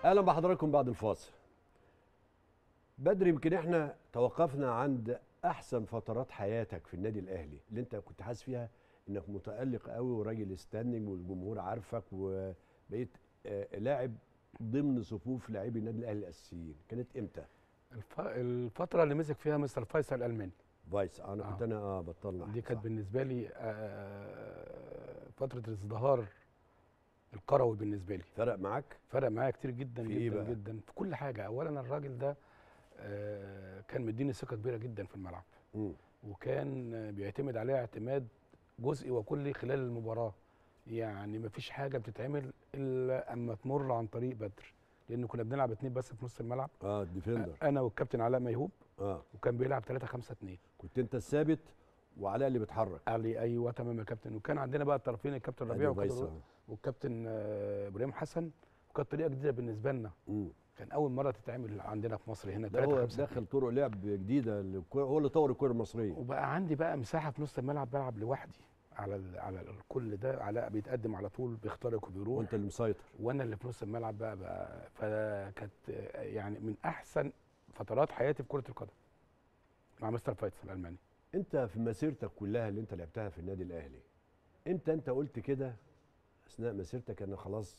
اهلا بحضراتكم بعد الفاصل بدر يمكن احنا توقفنا عند احسن فترات حياتك في النادي الاهلي اللي انت كنت حاسس فيها انك متالق قوي وراجل ستاندنج والجمهور عارفك وبقيت آه، لاعب ضمن صفوف لاعبي النادي الاهلي الاساسيين كانت امتى الف... الفتره اللي مسك فيها مستر فيصل الالماني فايس انا آه. كنت انا اه بطلنا دي كانت صح. بالنسبه لي آه، فتره الازدهار الكروي بالنسبه لي فرق معاك فرق معايا كتير جدا في إيه جدا بقى؟ جدا في كل حاجه اولا الراجل ده آه، كان مديني ثقه كبيره جدا في الملعب مم. وكان آه، بيعتمد عليها اعتماد جزئي وكلي خلال المباراه يعني مفيش حاجه بتتعمل الا اما تمر عن طريق بدر لان كنا بنلعب اتنين بس في نص الملعب اه الديفندر انا والكابتن علاء ميهوب اه وكان بيلعب 3 5 2 كنت انت الثابت وعلاء اللي بيتحرك علي ايوه تمام يا كابتن وكان عندنا بقى الطرفين الكابتن ربيع أدي فايس والكابتن, أهو. والكابتن آه، ابراهيم حسن وكانت طريقه جديده بالنسبه لنا مم. كان اول مره تتعمل عندنا في مصر هنا ده 3 هو 5 دخل طرق لعب جديده للكرة- هو اللي طور الكره المصريه وبقى عندي بقى مساحه في نص الملعب بلعب لوحدي على ال على ال كل ده علاء بيتقدم على طول بيخترق وبيروح وانت اللي مسيطر وانا اللي في نص الملعب بقى, بقى فكانت آه، يعني من احسن فترات حياتي في كره القدم مع مستر فايتس الالماني انت في مسيرتك كلها اللي انت لعبتها في النادي الاهلي امتى انت قلت كده اثناء مسيرتك انا خلاص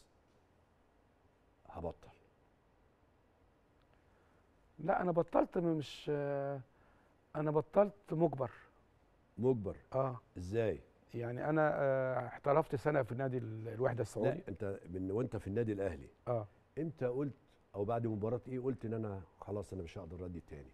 هبطل لا انا بطلت مش آه، انا بطلت مجبر مجبر اه ازاي يعني انا آه، احترفت سنه في نادي ال- الوحده السعودي لا انت من وانت في النادي الاهلي اه امتى قلت او بعد مباراه ايه قلت ان انا خلاص انا مش هقدر ادي تاني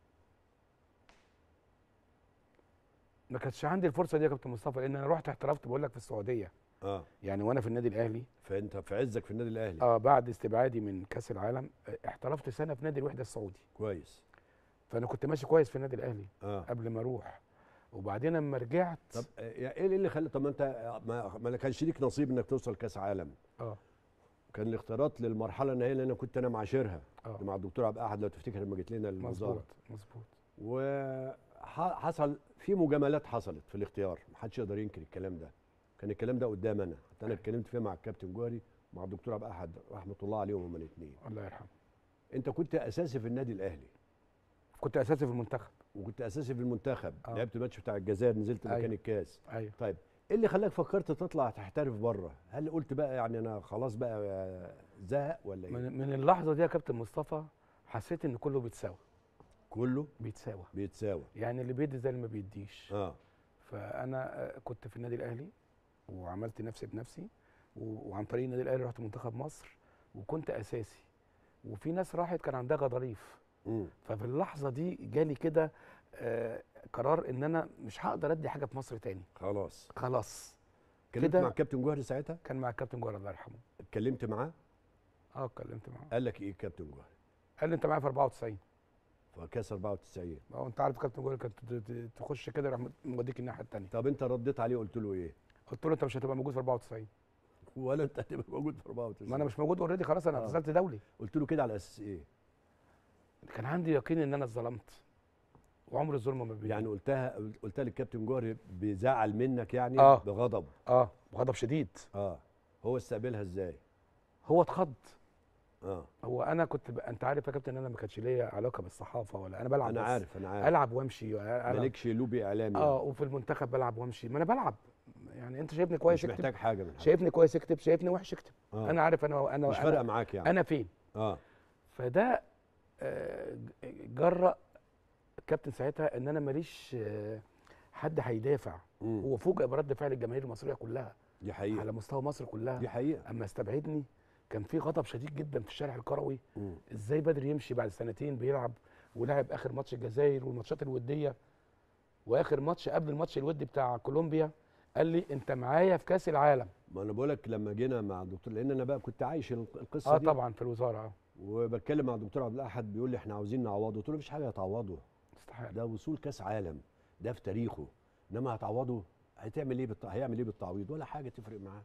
ما كانتش عندي الفرصه دي يا كابتن مصطفى لان انا رحت احترفت بقول لك في السعوديه اه يعني وانا في النادي الاهلي فانت في عزك في النادي الاهلي اه بعد استبعادي من كاس العالم آه، احترفت سنه في نادي الوحده السعودي كويس فانا كنت ماشي كويس في النادي الاهلي اه قبل ما اروح وبعدين لما رجعت طب آه، يعني ايه اللي خلى طب ما انت ما, ما كانش ليك نصيب انك توصل كاس عالم اه كان الاختيارات للمرحله النهائيه اللي انا كنت انا معاشرها اه مع الدكتور عبد الاحد لو تفتكر لما جيت لنا الوزاره مظبوط مظبوط وحصل في مجاملات حصلت في الاختيار محدش يقدر ينكر الكلام ده كان الكلام ده قدام انا حتى انا اتكلمت فيها مع الكابتن جوهري مع الدكتور عبد الاحد رحمه الله عليهم هما الاثنين الله يرحمه انت كنت اساسي في النادي الاهلي كنت اساسي في المنتخب وكنت اساسي في المنتخب آه. لعبت الماتش بتاع الجزائر نزلت أيوة. مكان الكاس ايوه طيب ايه اللي خلاك فكرت تطلع تحترف بره هل قلت بقى يعني انا خلاص بقى آه، زهق ولا ايه من, من اللحظه دي يا كابتن مصطفى حسيت ان كله بيتساوى كله بيتساوى بيتساوي يعني اللي بيدي زي اللي ما بيديش اه فانا آه، كنت في النادي الاهلي وعملت نفسي بنفسي و- وعن طريق النادي الاهلي رحت منتخب مصر وكنت اساسي وفي ناس راحت كان عندها غضاريف مم. ففي اللحظه دي جالي كده آه، قرار ان انا مش هقدر ادي حاجه في مصر تاني خلاص خلاص اتكلمت كده- مع الكابتن جوهري ساعتها كان مع الكابتن جوهر الله يرحمه اتكلمت معاه اه اتكلمت معاه قال لك ايه الكابتن جوهري قال لي انت معايا في 94 في كاس 94 اه انت عارف كابتن جوهر كانت ت- ت- تخش كده يروح موديك الناحيه الثانيه طب انت رديت عليه قلت له ايه قلت له انت مش هتبقى موجود في 94 ولا انت هتبقى موجود في 94 ما انا مش موجود اوريدي خلاص انا آه. اعتزلت دولي قلت له كده على اساس ايه كان عندي يقين ان انا اتظلمت وعمر الظلم ما بيجي يعني قلتها قلتها للكابتن جوهري بزعل منك يعني آه. بغضب اه بغضب شديد اه هو استقبلها ازاي هو اتخض اه هو انا كنت ب... انت عارف يا كابتن ان انا ما كانش ليا علاقه بالصحافه ولا انا بلعب انا بس. عارف انا عارف العب وامشي ألعب. مالكش لوبي اعلامي اه وفي المنتخب بلعب وامشي ما انا بلعب يعني انت شايفني كويس مش اكتب محتاج حاجه من حاجة. شايفني كويس اكتب شايفني وحش اكتب آه. انا عارف انا انا مش أنا- فارقه معاك يعني انا فين اه فده آه، جرأ الكابتن ساعتها ان انا ماليش آه، حد هيدافع مم. هو فوجئ برد فعل الجماهير المصريه كلها دي حقيقه على مستوى مصر كلها دي حقيقه اما استبعدني كان في غضب شديد جدا في الشارع الكروي مم. ازاي بدر يمشي بعد سنتين بيلعب ولعب اخر ماتش الجزائر والماتشات الوديه واخر ماتش قبل الماتش الودي بتاع كولومبيا قال لي انت معايا في كاس العالم ما انا بقول لك لما جينا مع الدكتور لان انا بقى كنت عايش الق- القصه اه دي طبعا في الوزاره اه وبتكلم مع الدكتور عبد الاحد بيقول لي احنا عاوزين نعوضه قلت له مفيش حاجه هتعوضه استحاله ده وصول كاس عالم ده في تاريخه انما هتعوضه هتعمل ايه بالت... هيعمل ايه بالتعويض ولا حاجه تفرق معاه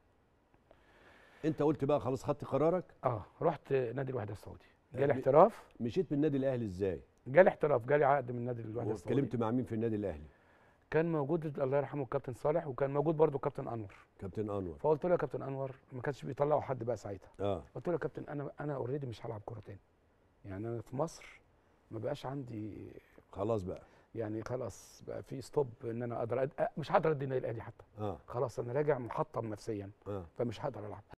انت قلت بقى خلاص خدت قرارك اه رحت نادي الوحده السعودي آه، جالي ب- احتراف مشيت من النادي الاهلي ازاي جالي احتراف جالي عقد من نادي الوحده السعودي واتكلمت مع مين في النادي الاهلي كان موجود الله يرحمه الكابتن صالح وكان موجود برضو الكابتن انور كابتن انور فقلت له يا كابتن انور ما كانش بيطلعوا حد بقى ساعتها اه قلت له يا كابتن انا انا اوريدي مش هلعب كوره تاني يعني انا في مصر ما بقاش عندي خلاص بقى يعني خلاص بقى في ستوب ان انا اقدر أد... أ- مش هقدر ادي النادي الاهلي حتى اه خلاص انا راجع محطم نفسيا اه فمش هقدر العب